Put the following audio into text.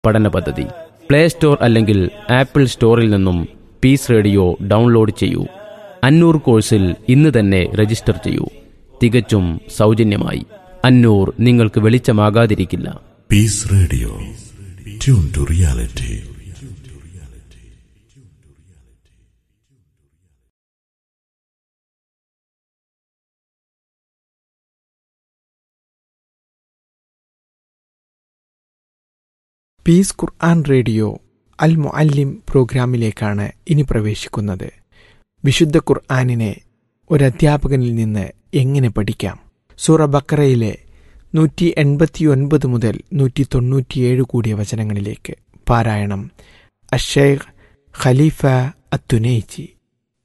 പഠന പദ്ധതി play store അല്ലെങ്കിൽ ആപ്പിൾ സ്റ്റോറിൽ നിന്നും പീസ് റേഡിയോ ഡൗൺലോഡ് ചെയ്യൂ അന്നൂർ കോഴ്സിൽ ഇന്ന് തന്നെ രജിസ്റ്റർ ചെയ്യൂ തികച്ചും സൗജന്യമായി അന്നൂർ നിങ്ങൾക്ക് വെളിച്ചമാകാതിരിക്കില്ല peace radio tune to reality peace Quran radio Al Muallim പ്രോഗ്രാമിലേക്കാണ് ഇനി പ്രവേശിക്കുന്നത് വിശുദ്ധ ഖുർആാനിനെ ഒരധ്യാപകനിൽ നിന്ന് എങ്ങനെ പഠിക്കാം സൂറ ബക്കറയിലെ നൂറ്റി എൺപത്തിയൊൻപത് മുതൽ നൂറ്റി തൊണ്ണൂറ്റിയേഴ് കൂടിയ വചനങ്ങളിലേക്ക് പാരായണം അഷേഖ് ഖലീഫ അത്തുനൈജി